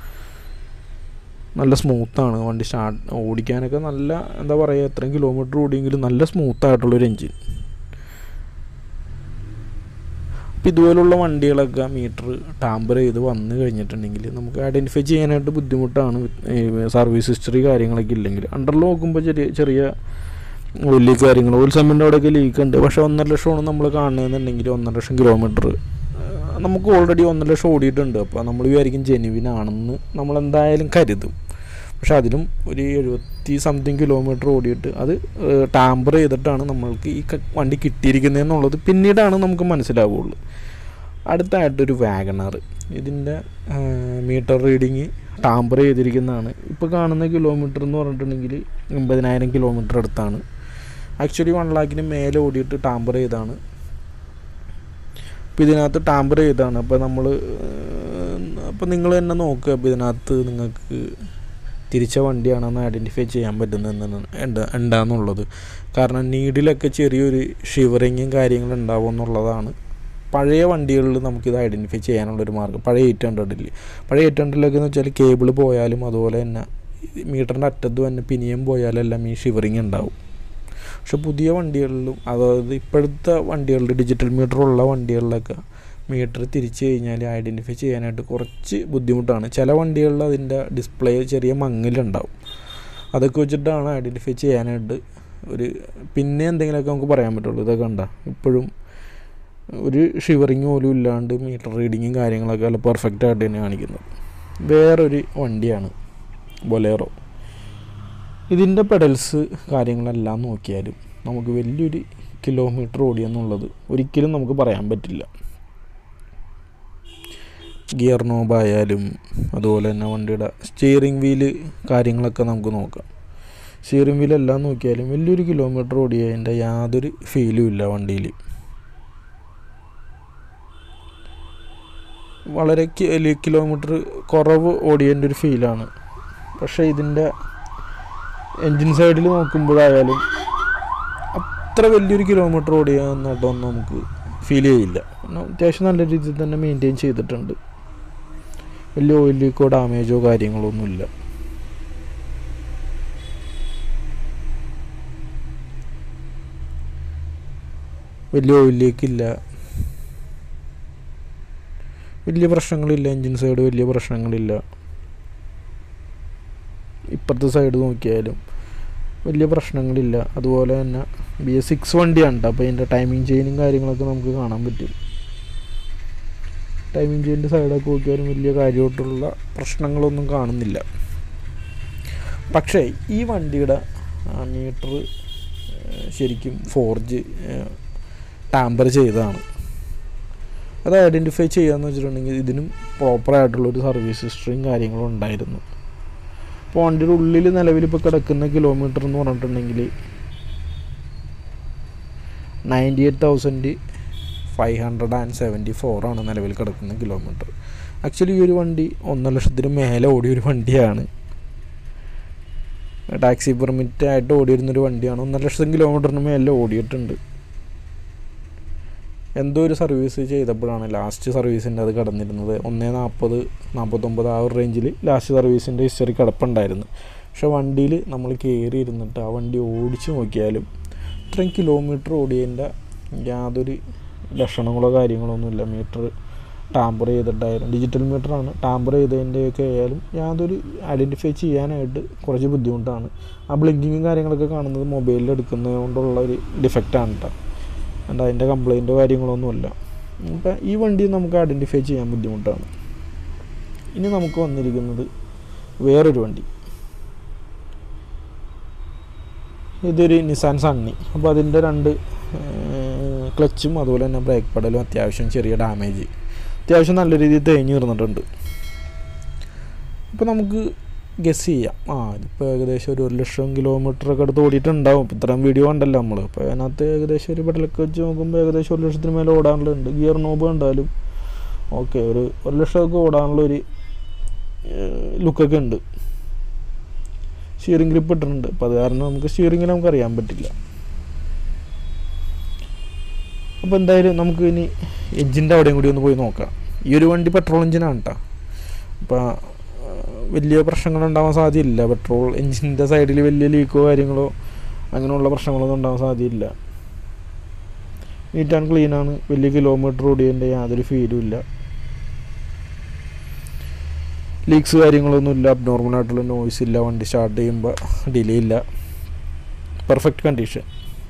നല്ല സ്മൂത്താണ് വണ്ടി സ്റ്റാർട്ട് ഓടിക്കാനൊക്കെ നല്ല എന്താ പറയുക എത്രയും കിലോമീറ്റർ ഓടിയെങ്കിലും നല്ല സ്മൂത്തായിട്ടുള്ളൊരു എൻജിൻ അപ്പം ഇതുപോലുള്ള വണ്ടികളൊക്കെ മീറ്റർ ടാമ്പർ ചെയ്ത് വന്നു കഴിഞ്ഞിട്ടുണ്ടെങ്കിൽ നമുക്ക് ഐഡൻറ്റിഫൈ ചെയ്യാനായിട്ട് ബുദ്ധിമുട്ടാണ് സർവീസ് ഹിസ്റ്ററി കാര്യങ്ങളൊക്കെ ഇല്ലെങ്കിൽ അണ്ടറിൽ നോക്കുമ്പോൾ ചെറിയ ചെറിയ ഓയിൽ ലീക്ക് കാര്യങ്ങൾ ഓയിൽ സെമ്മിൻ്റെ അവിടെയൊക്കെ ലീക്ക് ഉണ്ട് പക്ഷേ ഒന്നര ലക്ഷമാണ് നമ്മൾ കാണുന്നതെന്നുണ്ടെങ്കിൽ ഒന്നര ലക്ഷം കിലോമീറ്റർ നമുക്ക് ഓൾറെഡി ഒന്നര ലക്ഷം ഓടിയിട്ടുണ്ട് അപ്പോൾ നമ്മൾ വിചാരിക്കും ജെനുവിൻ ആണെന്ന് നമ്മൾ എന്തായാലും കരുതും പക്ഷെ അതിലും ഒരു എഴുപത്തി സംതിങ് കിലോമീറ്റർ ഓടിയിട്ട് അത് ടാമ്പർ ചെയ്തിട്ടാണ് നമ്മൾക്ക് ഈ ക- വണ്ടി കിട്ടിയിരിക്കുന്നതെന്നുള്ളത് പിന്നീടാണ് നമുക്ക് മനസ്സിലാവുള്ളൂ അടുത്തായിട്ടൊരു വാഗണർ ഇതിൻ്റെ മീറ്റർ റീഡിങ് ടാമ്പർ ചെയ്തിരിക്കുന്നതാണ് ഇപ്പോൾ കാണുന്ന കിലോമീറ്റർ എന്ന് പറഞ്ഞിട്ടുണ്ടെങ്കിൽ എൺപതിനായിരം കിലോമീറ്റർ അടുത്താണ് ആക്ച്വലി വൺ ലാഖിന് മേലെ ഓടിയിട്ട് ടാമ്പർ ചെയ്താണ് അപ്പോൾ ഇതിനകത്ത് ടാമ്പർ ചെയ്താണ് അപ്പോൾ നമ്മൾ അപ്പോൾ നിങ്ങൾ തന്നെ നോക്കുക അപ്പോൾ ഇതിനകത്ത് നിങ്ങൾക്ക് തിരിച്ച വണ്ടിയാണെന്ന് ഐഡൻറ്റിഫൈ ചെയ്യാൻ പറ്റുന്നതെന്ന് ഉണ്ട് ഉണ്ടാന്നുള്ളത് കാരണം നീഡിലൊക്കെ ചെറിയൊരു ഷിവറിങ്ങും കാര്യങ്ങളും ഉണ്ടാവും എന്നുള്ളതാണ് പഴയ വണ്ടികളിൽ നമുക്കിത് ഐഡൻറ്റിഫൈ ചെയ്യാനുള്ളൊരു മാർഗ്ഗം പഴയ എയ്റ്റ് ഹൺഡ്രഡിൽ പഴയ എയ്റ്റ് ഹൺഡ്രഡിലൊക്കെ എന്ന് വെച്ചാൽ കേബിൾ പോയാലും അതുപോലെ തന്നെ മീറ്ററിൻ്റെ അറ്റത്ത് തന്നെ പിനിയം പോയാലെല്ലാം ഈ ഷിവറിങ് ഉണ്ടാവും പക്ഷെ പുതിയ വണ്ടികളിലും അതായത് ഇപ്പോഴത്തെ വണ്ടികളിൽ ഡിജിറ്റൽ മീറ്റർ ഉള്ള വണ്ടികളിലൊക്കെ മീറ്റർ തിരിച്ചു കഴിഞ്ഞാൽ ഐഡൻറ്റിഫൈ ചെയ്യാനായിട്ട് കുറച്ച് ബുദ്ധിമുട്ടാണ് ചില വണ്ടികളിൽ അതിൻ്റെ ഡിസ്പ്ലേ ചെറിയ മങ്ങലുണ്ടാവും അതൊക്കെ വെച്ചിട്ടാണ് ഐഡൻറ്റിഫൈ ചെയ്യാനായിട്ട് ഒരു പിന്നെ എന്തെങ്കിലുമൊക്കെ നമുക്ക് പറയാൻ പറ്റുള്ളൂ ഇതൊക്കെ കണ്ട ഇപ്പോഴും ഒരു ഷിവറിങ് പോലും ഇല്ലാണ്ട് മീറ്റർ റീഡിങ്ങും കാര്യങ്ങളൊക്കെ നല്ല പെർഫെക്റ്റ് ആയിട്ട് തന്നെ കാണിക്കുന്നത് വേറൊരു വണ്ടിയാണ് ബൊലേറോ ഇതിൻ്റെ പെഡൽസ് കാര്യങ്ങളെല്ലാം നോക്കിയാലും നമുക്ക് വലിയൊരു കിലോമീറ്റർ ഓടിയെന്നുള്ളത് ഒരിക്കലും നമുക്ക് പറയാൻ പറ്റില്ല ഗിയർ നോബായാലും അതുപോലെ തന്നെ വണ്ടിയുടെ സ്റ്റിയറിംഗ് വീല് കാര്യങ്ങളൊക്കെ നമുക്ക് നോക്കാം സ്റ്റിയറിംഗ് വീലെല്ലാം നോക്കിയാലും വലിയൊരു കിലോമീറ്റർ ഓടിയതിൻ്റെ യാതൊരു ഫീലും ഇല്ല വണ്ടിയിൽ വളരെ കിലോമീറ്റർ കുറവ് ഓടിയതിൻ്റെ ഒരു ഫീലാണ് പക്ഷേ ഇതിൻ്റെ എൻജിൻ സൈഡിൽ നോക്കുമ്പോഴായാലും അത്ര വലിയൊരു കിലോമീറ്റർ ഓടിയാന്നതൊന്നും നമുക്ക് ഫീൽ ചെയ്യില്ല കാരണം അത്യാവശ്യം നല്ല രീതിയിൽ തന്നെ മെയിൻറ്റെയിൻ ചെയ്തിട്ടുണ്ട് വലിയ ഓയിൽ ലീക്കോ ഡാമേജോ കാര്യങ്ങളോ ഒന്നുമില്ല വലിയ ഓയിൽ ലീക്കില്ല വലിയ പ്രശ്നങ്ങളില്ല എൻജിൻ സൈഡ് വലിയ പ്രശ്നങ്ങളില്ല ഇപ്പുറത്തെ സൈഡ് നോക്കിയാലും വലിയ പ്രശ്നങ്ങളില്ല അതുപോലെ തന്നെ ബി എസ് സിക്സ് വണ്ടിയാണ് ട്ടോ. അപ്പോൾ ഇതിൻ്റെ ടൈമിംഗ് ചെയിനും കാര്യങ്ങളൊക്കെ നമുക്ക് കാണാൻ പറ്റും ടൈമിംഗ് ചെയിൻ്റെ സൈഡൊക്കെ നോക്കിയാലും വലിയ കാര്യമായിട്ടുള്ള പ്രശ്നങ്ങളൊന്നും കാണുന്നില്ല പക്ഷേ ഈ വണ്ടിയുടെ മീറ്റർ ശരിക്കും ഫോർജ് ടാമ്പർ ചെയ്തതാണ് അത് ഐഡൻറ്റിഫൈ ചെയ്യാന്ന് വെച്ചിട്ടുണ്ടെങ്കിൽ ഇതിനും പ്രോപ്പറായിട്ടുള്ളൊരു സർവീസ് ഹിസ്റ്ററിയും കാര്യങ്ങളും ഉണ്ടായിരുന്നു അപ്പോൾ വണ്ടിയുടെ ഉള്ളിൽ നിലവിൽ ഇപ്പോൾ കിടക്കുന്ന കിലോമീറ്റർ എന്ന് പറഞ്ഞിട്ടുണ്ടെങ്കിൽ ninety eight thousand five hundred and seventy ഫോറാണ് നിലവിൽ കിടക്കുന്ന കിലോമീറ്റർ ആക്ച്വലി ഈ ഒരു വണ്ടി ഒന്നര ലക്ഷത്തിന് മേലെ ഓടിയ ഒരു വണ്ടിയാണ് ടാക്സി പെർമിറ്റ് ആയിട്ട് ഓടിയിരുന്നൊരു വണ്ടിയാണ് ഒന്നര ലക്ഷം കിലോമീറ്ററിന് മേലെ ഓടിയിട്ടുണ്ട് എന്തോ ഒരു സർവീസ് ചെയ്തപ്പോഴാണ് ലാസ്റ്റ് സർവീസിൻ്റെ അത് കടന്നിരുന്നത് ഒന്നേ നാൽപ്പത് നാൽപ്പത്തൊമ്പത് ആ ഒരു റേഞ്ചിൽ ലാസ്റ്റ് സർവീസിൻ്റെ ഹിസ്റ്ററി കിടപ്പുണ്ടായിരുന്നു പക്ഷെ വണ്ടിയിൽ നമ്മൾ കയറി ഇരുന്നിട്ട് ആ വണ്ടി ഓടിച്ച് നോക്കിയാലും ഇത്രയും കിലോമീറ്റർ ഓടിയതിൻ്റെ യാതൊരു ലക്ഷണങ്ങളോ കാര്യങ്ങളോ ഒന്നുമില്ല മീറ്റർ ടാമ്പർ ചെയ്തിട്ടായാലും ഡിജിറ്റൽ മീറ്ററാണ് ടാമ്പർ ചെയ്തതിൻ്റെയൊക്കെ ആയാലും യാതൊരു ഐഡൻറ്റിഫൈ ചെയ്യാനായിട്ട് കുറച്ച് ബുദ്ധിമുട്ടാണ് ആ ബ്ലിങ്കിങ്ങും കാര്യങ്ങളൊക്കെ കാണുന്നത് മൊബൈലിൽ എടുക്കുന്നത് കൊണ്ടുള്ള ഒരു ഡിഫക്റ്റാണ് കേട്ടോ അല്ല അതിൻ്റെ കംപ്ലൈൻറ്റോ കാര്യങ്ങളൊന്നുമില്ല ഇപ്പം ഈ വണ്ടി നമുക്ക് ഐഡൻറ്റിഫൈ ചെയ്യാൻ ബുദ്ധിമുട്ടാണ് ഇനി നമുക്ക് വന്നിരിക്കുന്നത് വേറൊരു വണ്ടി ഇതൊരു നിസാൻ സണ്ണി അപ്പോൾ അതിൻ്റെ രണ്ട് ക്ലച്ചും അതുപോലെ തന്നെ ബ്രേക്ക് പെഡലും അത്യാവശ്യം ചെറിയ ഡാമേജ് അത്യാവശ്യം നല്ല രീതിയിൽ തേഞ്ഞ് തീർന്നിട്ടുണ്ട് ഇപ്പോൾ നമുക്ക് ഗസ് ചെയ്യാം ആ ഇതിപ്പോൾ ഏകദേശം ഒരു ഒരു ലക്ഷം കിലോമീറ്ററൊക്കെ അടുത്ത് ഓടിയിട്ടുണ്ടാവും ഇപ്പോൾ ഇത്രയും വീഡിയോ കണ്ടല്ലോ നമ്മൾ അപ്പോൾ അതിനകത്ത് ഏകദേശം ഒരു പെടലൊക്കെ വെച്ച് നോക്കുമ്പോൾ ഏകദേശം ഒരു ലക്ഷത്തിന് മേലെ ഓടാനുള്ളുണ്ട് ഗിയർ നോബ് കണ്ടാലും ഓക്കെ ഒരു ഒരു ലക്ഷമൊക്കെ ഓടാനുള്ള ഒരു ലുക്കൊക്കെ ഉണ്ട് സ്റ്റിയറിംഗ് ഗ്രിപ്പ് ഇട്ടിട്ടുണ്ട് അപ്പോൾ അത് കാരണം നമുക്ക് സ്റ്റിയറിംഗിൽ നമുക്ക് അറിയാൻ പറ്റില്ല അപ്പോൾ എന്തായാലും നമുക്ക് ഇനി എഞ്ചിൻ്റെ അവിടെയും കൂടി ഒന്ന് പോയി നോക്കാം ഈ ഒരു വണ്ടി പെട്രോൾ എഞ്ചിനാണ് കേട്ടോ അപ്പോൾ വലിയ പ്രശ്നങ്ങൾ ഉണ്ടാവാൻ സാധ്യതയില്ല പെട്രോൾ എഞ്ചിൻ്റെ സൈഡിൽ വലിയ ലീക്കോ കാര്യങ്ങളോ അങ്ങനെയുള്ള പ്രശ്നങ്ങളൊന്നും ഉണ്ടാവാൻ സാധ്യതയില്ല നീറ്റ് ആൻഡ് ക്ലീനാണ് വലിയ കിലോമീറ്റർ ഓടിയതിൻ്റെ യാതൊരു ഫീലും ഇല്ല ലീക്സ് കാര്യങ്ങളൊന്നും ഇല്ല അബ്നോർമൽ ആയിട്ടുള്ള നോയ്സ് ഇല്ല വണ്ടി സ്റ്റാർട്ട് ചെയ്യുമ്പോൾ ഡിലേ ഇല്ല പെർഫെക്റ്റ് കണ്ടീഷൻ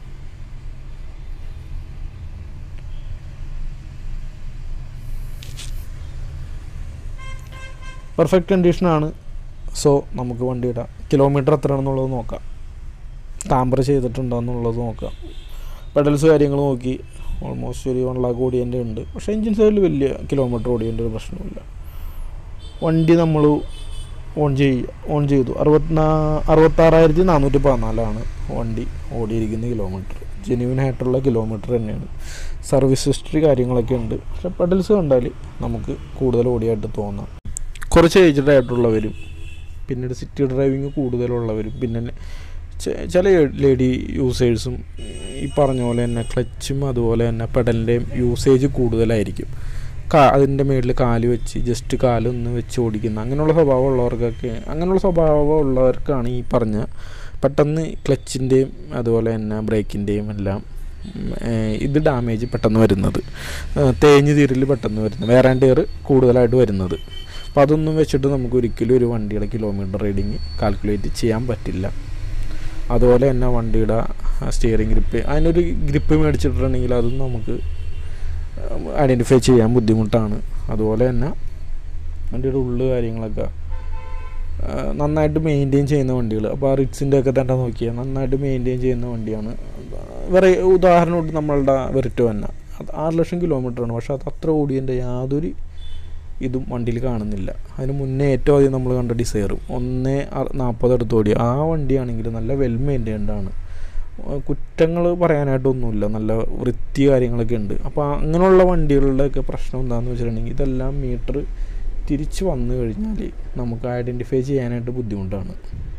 പെർഫെക്റ്റ് കണ്ടീഷനാണ് സോ നമുക്ക് വണ്ടിയുടെ കിലോമീറ്റർ എത്രയാണെന്നുള്ളത് നോക്കാം താമ്പർ ചെയ്തിട്ടുണ്ടോ എന്നുള്ളത് നോക്കാം പെഡൽസ് കാര്യങ്ങൾ നോക്കി ഓൾമോസ്റ്റ് ഒരു വൺ ലാക്ക് ഓടിയതിൻ്റെ ഉണ്ട് പക്ഷേ എഞ്ചിൻ സൈഡിൽ വലിയ കിലോമീറ്റർ ഓടിയതിൻ്റെ ഒരു പ്രശ്നമില്ല വണ്ടി നമ്മൾ ഓൺ ചെയ്യുക ഓൺ ചെയ്തു അറുപത്തിനാ അറുപത്താറായിരത്തി നാനൂറ്റി പതിനാലാണ് വണ്ടി ഓടിയിരിക്കുന്ന കിലോമീറ്റർ ജെന്യൂൻ ആയിട്ടുള്ള കിലോമീറ്റർ തന്നെയാണ് സർവീസ് ഹിസ്റ്ററി കാര്യങ്ങളൊക്കെ ഉണ്ട് പക്ഷെ പെഡൽസ് കണ്ടാൽ നമുക്ക് കൂടുതൽ ഓടിയായിട്ട് തോന്നാം കുറച്ച് ഏജ്ഡ് ആയിട്ടുള്ളവരും പിന്നീട് സിറ്റി ഡ്രൈവിങ് കൂടുതലുള്ളവരും പിന്നെ ചില ലേഡി യൂസേഴ്സും ഈ പറഞ്ഞ പോലെ തന്നെ ക്ലച്ചും അതുപോലെ തന്നെ പെഡലിൻ്റെയും യൂസേജ് കൂടുതലായിരിക്കും കാ അതിൻ്റെ മുകളിൽ കാല് വെച്ച് ജസ്റ്റ് കാലൊന്ന് വെച്ച് ഓടിക്കുന്ന അങ്ങനെയുള്ള സ്വഭാവം ഉള്ളവർക്കൊക്കെ അങ്ങനെയുള്ള സ്വഭാവം ഉള്ളവർക്കാണ് ഈ പറഞ്ഞ പെട്ടെന്ന് ക്ലച്ചിൻ്റെയും അതുപോലെ തന്നെ ബ്രേക്കിൻ്റെയും എല്ലാം ഇത് ഡാമേജ് പെട്ടെന്ന് വരുന്നത് തേഞ്ഞ് തീരൽ പെട്ടെന്ന് വരുന്നത് വേറെ ടയർ കൂടുതലായിട്ട് വരുന്നത് അപ്പോൾ അതൊന്നും വെച്ചിട്ട് നമുക്ക് ഒരിക്കലും ഒരു വണ്ടിയുടെ കിലോമീറ്റർ റീഡിങ് കാൽക്കുലേറ്റ് ചെയ്യാൻ പറ്റില്ല അതുപോലെ തന്നെ വണ്ടിയുടെ സ്റ്റിയറിംഗ് ഗ്രിപ്പ് അതിനൊരു ഗ്രിപ്പ് മേടിച്ചിട്ടുണ്ടെങ്കിൽ അതും നമുക്ക് ഐഡൻറ്റിഫൈ ചെയ്യാൻ ബുദ്ധിമുട്ടാണ് അതുപോലെ തന്നെ വണ്ടിയുടെ ഉള്ളു കാര്യങ്ങളൊക്കെ നന്നായിട്ട് മെയിൻറ്റെയിൻ ചെയ്യുന്ന വണ്ടികൾ അപ്പോൾ ആ റിക്സിൻ്റെ ഒക്കെ തന്നെ നോക്കിയാൽ നന്നായിട്ട് മെയിൻറ്റെയിൻ ചെയ്യുന്ന വണ്ടിയാണ് വേറെ ഉദാഹരണമായിട്ട് നമ്മളുടെ വെറിറ്റോ തന്നെ അത് ആറ് ലക്ഷം കിലോമീറ്ററാണ് പക്ഷേ അത് അത്ര ഓടിയതിൻ്റെ യാതൊരു ഇതും വണ്ടിയിൽ കാണുന്നില്ല അതിന് മുന്നേ ഏറ്റവും ആദ്യം നമ്മൾ കണ്ട ഡിസയറും ഒന്ന് നാൽപ്പത് അടുത്ത് ഓടി ആ വണ്ടിയാണെങ്കിൽ നല്ല വെൽ മെയിൻറ്റൈൻഡ് ആണ് കുറ്റങ്ങൾ പറയാനായിട്ടൊന്നുമില്ല നല്ല വൃത്തി കാര്യങ്ങളൊക്കെ ഉണ്ട് അപ്പോൾ അങ്ങനെയുള്ള വണ്ടികളുടെയൊക്കെ പ്രശ്നം എന്താണെന്ന് വെച്ചിട്ടുണ്ടെങ്കിൽ ഇതെല്ലാം മീറ്റർ തിരിച്ച് വന്നു കഴിഞ്ഞാൽ നമുക്ക് ഐഡൻറ്റിഫൈ ചെയ്യാനായിട്ട് ബുദ്ധിമുട്ടാണ്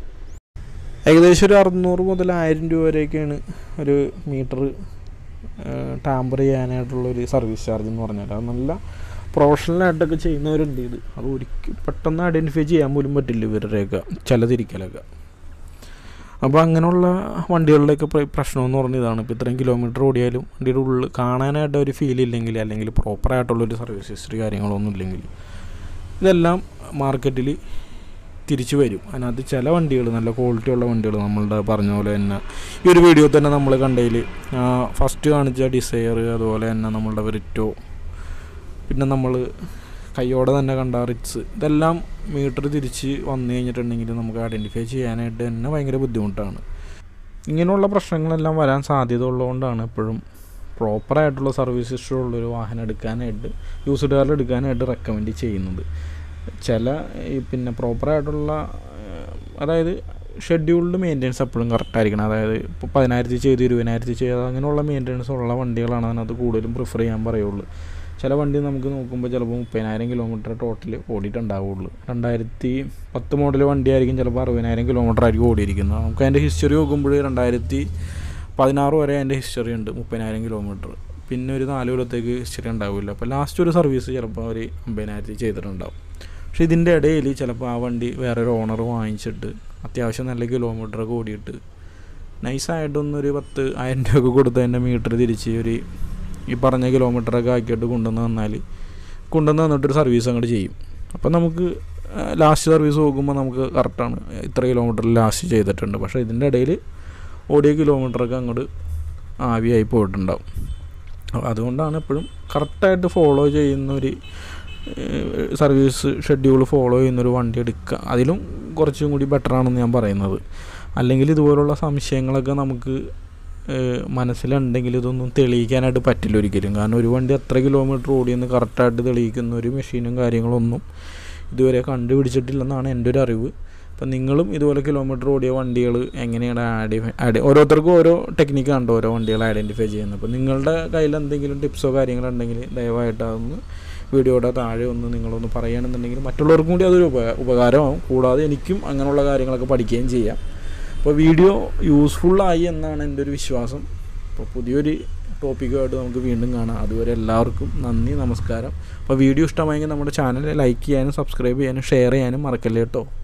ഏകദേശം ഒരു അറുന്നൂറ് മുതൽ ആയിരം രൂപ വരെയൊക്കെയാണ് ഒരു മീറ്റർ ടാമ്പർ ചെയ്യാനായിട്ടുള്ളൊരു സർവീസ് ചാർജ് എന്ന് പറഞ്ഞാൽ അത് നല്ല പ്രൊഫഷണലായിട്ടൊക്കെ ചെയ്യുന്നവരുണ്ട് ഇത് അത് ഒരിക്കലും പെട്ടെന്ന് ഐഡൻറ്റിഫൈ ചെയ്യാൻ പോലും പറ്റില്ല ഇവരുടെയൊക്കെ ചിലതിരിക്കലൊക്കെ അപ്പോൾ അങ്ങനെയുള്ള വണ്ടികളുടെയൊക്കെ പ്രശ്നം എന്ന് പറഞ്ഞ ഇതാണ് ഇപ്പോൾ ഇത്രയും കിലോമീറ്റർ ഓടിയാലും വണ്ടിയുടെ ഉള്ളിൽ കാണാനായിട്ട് ഒരു ഫീൽ ഇല്ലെങ്കിൽ അല്ലെങ്കിൽ പ്രോപ്പറായിട്ടുള്ളൊരു സർവീസ് ഹിസ്റ്ററി കാര്യങ്ങളൊന്നും ഇല്ലെങ്കിൽ ഇതെല്ലാം മാർക്കറ്റിൽ തിരിച്ചു വരും അതിനകത്ത് ചില വണ്ടികൾ നല്ല ക്വാളിറ്റി ഉള്ള വണ്ടികൾ നമ്മളുടെ പറഞ്ഞ പോലെ തന്നെ ഈ ഒരു വീഡിയോ തന്നെ നമ്മൾ കണ്ടതിൽ ഫസ്റ്റ് കാണിച്ച ഡിസയർ അതുപോലെ തന്നെ നമ്മളുടെ വെറിറ്റോ പിന്നെ നമ്മൾ കൈയോടെ തന്നെ കണ്ട റിറ്റ്സ് ഇതെല്ലാം മീറ്റർ തിരിച്ച് വന്നു കഴിഞ്ഞിട്ടുണ്ടെങ്കിൽ നമുക്ക് ഐഡൻറ്റിഫൈ ചെയ്യാനായിട്ട് തന്നെ ഭയങ്കര ബുദ്ധിമുട്ടാണ് ഇങ്ങനെയുള്ള പ്രശ്നങ്ങളെല്ലാം വരാൻ സാധ്യത ഉള്ളതുകൊണ്ടാണ് എപ്പോഴും പ്രോപ്പറായിട്ടുള്ള സർവീസ് ഹിസ്റ്ററി ഉള്ളൊരു വാഹനം എടുക്കാനായിട്ട് യൂസ്ഡ് കാറിൽ എടുക്കാനായിട്ട് റെക്കമെൻഡ് ചെയ്യുന്നത് ചില ഈ പിന്നെ പ്രോപ്പറായിട്ടുള്ള അതായത് ഷെഡ്യൂൾഡ് മെയിൻ്റെനൻസ് എപ്പോഴും കറക്റ്റായിരിക്കണം അതായത് ഇപ്പോൾ പതിനായിരത്തി ചെയ്ത് ഇരുപതിനായിരത്തി ചെയ്ത് അങ്ങനെയുള്ള മെയിൻ്റെനൻസ് ഉള്ള വണ്ടികളാണ് അതിനകത്ത് കൂടുതലും പ്രിഫർ ചെയ്യാൻ പറയുള്ളൂ ചില വണ്ടി നമുക്ക് നോക്കുമ്പോൾ ചിലപ്പോൾ മുപ്പതിനായിരം കിലോമീറ്റർ ടോട്ടൽ ഓടിയിട്ടുണ്ടാവുള്ളൂ രണ്ടായിരത്തി പത്ത് മോഡൽ വണ്ടിയായിരിക്കും ചിലപ്പോൾ അറുപതിനായിരം കിലോമീറ്റർ ആയിരിക്കും ഓടിയിരിക്കുന്നത് നമുക്ക് അതിൻ്റെ ഹിസ്റ്ററി നോക്കുമ്പോൾ രണ്ടായിരത്തി പതിനാറ് വരെ അതിൻ്റെ ഹിസ്റ്ററി ഉണ്ട് മുപ്പതിനായിരം കിലോമീറ്റർ പിന്നെ ഒരു നാല് കൊല്ലത്തേക്ക് ഹിസ്റ്ററി ഉണ്ടാവില്ല അപ്പോൾ ലാസ്റ്റ് ഒരു സർവീസ് ചിലപ്പോൾ ഒരു അമ്പതിനായിരത്തി ചെയ്തിട്ടുണ്ടാവും പക്ഷേ ഇതിൻ്റെ ഇടയിൽ ചിലപ്പോൾ ആ വണ്ടി വേറൊരു ഓണർ വാങ്ങിച്ചിട്ട് അത്യാവശ്യം നല്ല കിലോമീറ്ററൊക്കെ ഓടിയിട്ട് നൈസായിട്ടൊന്നൊരു പത്ത് ആയിരം രൂപ കൊടുത്ത് തന്നെ മീറ്റർ തിരിച്ച് ഒരു ഈ പറഞ്ഞ കിലോമീറ്ററൊക്കെ ആക്കിയിട്ട് കൊണ്ടുവന്ന് തന്നാൽ കൊണ്ടുവന്ന് തന്നിട്ടൊരു സർവീസ് അങ്ങോട്ട് ചെയ്യും അപ്പം നമുക്ക് ലാസ്റ്റ് സർവീസ് നോക്കുമ്പോൾ നമുക്ക് കറക്റ്റാണ് ഇത്ര കിലോമീറ്റർ ലാസ്റ്റ് ചെയ്തിട്ടുണ്ട് പക്ഷേ ഇതിൻ്റെ ഇടയിൽ ഓടിയ കിലോമീറ്ററൊക്കെ അങ്ങോട്ട് ആവിയായി പോയിട്ടുണ്ടാവും അതുകൊണ്ടാണ് എപ്പോഴും കറക്റ്റായിട്ട് ഫോളോ ചെയ്യുന്ന ഒരു സർവീസ് ഷെഡ്യൂൾ ഫോളോ ചെയ്യുന്നൊരു വണ്ടി എടുക്കുക അതിലും കുറച്ചും കൂടി ബെറ്റർ ആണെന്ന് ഞാൻ പറയുന്നത് അല്ലെങ്കിൽ ഇതുപോലുള്ള സംശയങ്ങളൊക്കെ നമുക്ക് മനസ്സിലുണ്ടെങ്കിൽ ഇതൊന്നും തെളിയിക്കാനായിട്ട് പറ്റില്ല ഒരിക്കലും കാരണം ഒരു വണ്ടി എത്ര കിലോമീറ്റർ ഓടിയെന്ന് കറക്റ്റായിട്ട് തെളിയിക്കുന്ന ഒരു മെഷീനും കാര്യങ്ങളൊന്നും ഇതുവരെ കണ്ടുപിടിച്ചിട്ടില്ലെന്നാണ് എൻ്റെ ഒരു അറിവ് അപ്പം നിങ്ങളും ഇതുപോലെ കിലോമീറ്റർ ഓടിയ വണ്ടികൾ എങ്ങനെയാണ് ആഡ് ആഡ് ഓരോരുത്തർക്കും ഓരോ ടെക്നിക്കാണ് ഓരോ വണ്ടികൾ ഐഡൻറ്റിഫൈ ചെയ്യുന്നത് അപ്പോൾ നിങ്ങളുടെ കയ്യിൽ എന്തെങ്കിലും ടിപ്സോ കാര്യങ്ങളോ ഉണ്ടെങ്കിൽ ദയവായിട്ട് അതൊന്ന് വീഡിയോയുടെ താഴെ ഒന്ന് നിങ്ങളൊന്ന് പറയുകയാണെന്നുണ്ടെങ്കിൽ മറ്റുള്ളവർക്കും കൂടി അതൊരു ഉപ ഉപകാരമാവും കൂടാതെ എനിക്കും അങ്ങനെയുള്ള കാര്യങ്ങളൊക്കെ പഠിക്കുകയും ചെയ്യാം അപ്പോൾ വീഡിയോ യൂസ്ഫുള്ളായി എന്നാണ് എൻ്റെ ഒരു വിശ്വാസം അപ്പോൾ പുതിയൊരു ടോപ്പിക്കുമായിട്ട് നമുക്ക് വീണ്ടും കാണാം അതുവരെ എല്ലാവർക്കും നന്ദി നമസ്കാരം അപ്പോൾ വീഡിയോ ഇഷ്ടമായെങ്കിൽ നമ്മുടെ ചാനൽ ലൈക്ക് ചെയ്യാനും സബ്സ്ക്രൈബ് ചെയ്യാനും ഷെയർ ചെയ്യാനും മറക്കല്ലേ കേട്ടോ